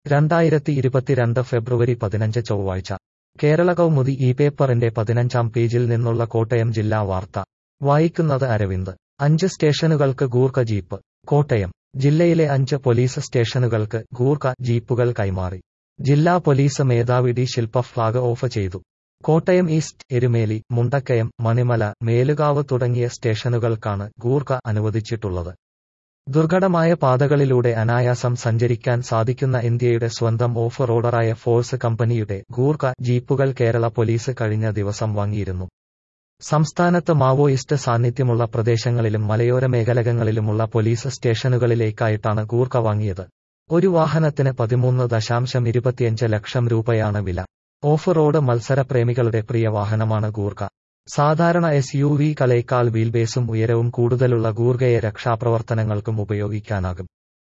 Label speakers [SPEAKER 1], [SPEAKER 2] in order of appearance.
[SPEAKER 1] രണ്ടായിരത്തി ഇരുപത്തിരണ്ട് ഫെബ്രുവരി പതിനഞ്ച് ചൊവ്വാഴ്ച കേരള കൗമുദി ഈ പേപ്പറിന്റെ പതിനഞ്ചാം പേജിൽ നിന്നുള്ള കോട്ടയം ജില്ലാ വാർത്ത വായിക്കുന്നത് അരവിന്ദ് അഞ്ച് സ്റ്റേഷനുകൾക്ക് ഗൂർഖ ജീപ്പ് കോട്ടയം ജില്ലയിലെ അഞ്ച് പോലീസ് സ്റ്റേഷനുകൾക്ക് ഗൂർഖ ജീപ്പുകൾ കൈമാറി ജില്ലാ പോലീസ് മേധാവി ഡി ശില്പ ഫ്ളാഗ് ഓഫ് ചെയ്തു കോട്ടയം ഈസ്റ്റ് എരുമേലി മുണ്ടക്കയം മണിമല മേലുകാവ് തുടങ്ങിയ സ്റ്റേഷനുകൾക്കാണ് ഗൂർഖ അനുവദിച്ചിട്ടുള്ളത് ദുർഘടമായ പാതകളിലൂടെ അനായാസം സഞ്ചരിക്കാൻ സാധിക്കുന്ന ഇന്ത്യയുടെ സ്വന്തം ഓഫ് റോഡറായ ഫോഴ്സ് കമ്പനിയുടെ ഗൂർഖ ജീപ്പുകൾ കേരള പോലീസ് കഴിഞ്ഞ ദിവസം വാങ്ങിയിരുന്നു സംസ്ഥാനത്ത് മാവോയിസ്റ്റ് സാന്നിധ്യമുള്ള പ്രദേശങ്ങളിലും മലയോര മേഖലകളിലുമുള്ള പോലീസ് സ്റ്റേഷനുകളിലേക്കായിട്ടാണ് ഗൂർഖ വാങ്ങിയത് ഒരു വാഹനത്തിന് പതിമൂന്ന് ദശാംശം ഇരുപത്തിയഞ്ച് ലക്ഷം രൂപയാണ് വില ഓഫ് റോഡ് മത്സരപ്രേമികളുടെ പ്രിയ വാഹനമാണ് ഗൂർഖ സാധാരണ എസ് യു വികളേക്കാൾ വീൽബേസും ഉയരവും കൂടുതലുള്ള ഗൂർഖയെ രക്ഷാപ്രവർത്തനങ്ങൾക്കും ഉപയോഗിക്കാനാകും